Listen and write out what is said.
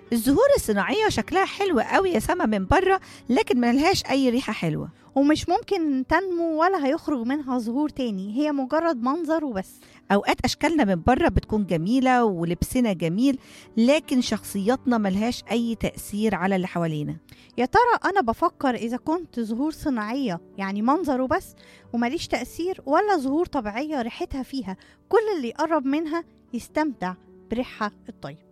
الزهور الصناعية شكلها حلو قوي يا سما من بره لكن ملهاش أي ريحة حلوة ومش ممكن تنمو ولا هيخرج منها زهور تاني هي مجرد منظر وبس أوقات أشكالنا من بره بتكون جميلة ولبسنا جميل لكن شخصياتنا ملهاش أي تأثير على اللي حوالينا يا ترى أنا بفكر إذا كنت زهور صناعية يعني منظر وبس ومليش تأثير ولا زهور طبيعية ريحتها فيها كل اللي يقرب منها يستمتع بريحها الطيب